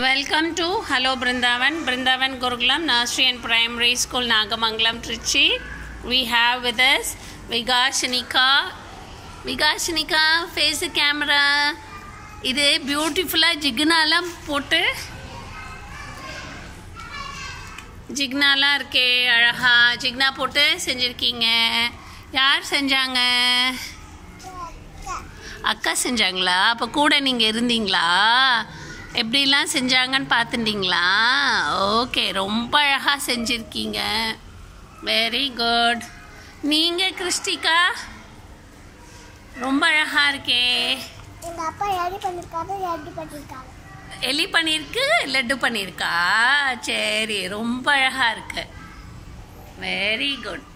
Welcome to Hello Brindavan, Brindavan Gurukulam Nursery and Primary School, Nagamangalam, Trichy. We have with us Vigashanika. Vigashanika, face the camera. இது பியூட்டிஃபுல்லாக ஜிக்னாலாம் போட்டு ஜிக்னாலாம் இருக்கே அழகா ஜிக்னா போட்டு செஞ்சுருக்கீங்க யார் செஞ்சாங்க அக்கா செஞ்சாங்களா அப்போ கூட நீங்கள் இருந்தீங்களா எப்படிலாம் செஞ்சாங்கன்னு பார்த்துட்டீங்களா ஓகே ரொம்ப அழகாக செஞ்சுருக்கீங்க வெரி குட் நீங்கள் கிறிஸ்டிகா ரொம்ப அழகாக இருக்கே எங்க அப்பா ரெடி பண்ணிருக்காரு ரெடி பண்ணிருக்காங்க எலி பண்ணியிருக்கு லட்டு பண்ணியிருக்கா சரி ரொம்ப அழகாக இருக்கு வெரி குட்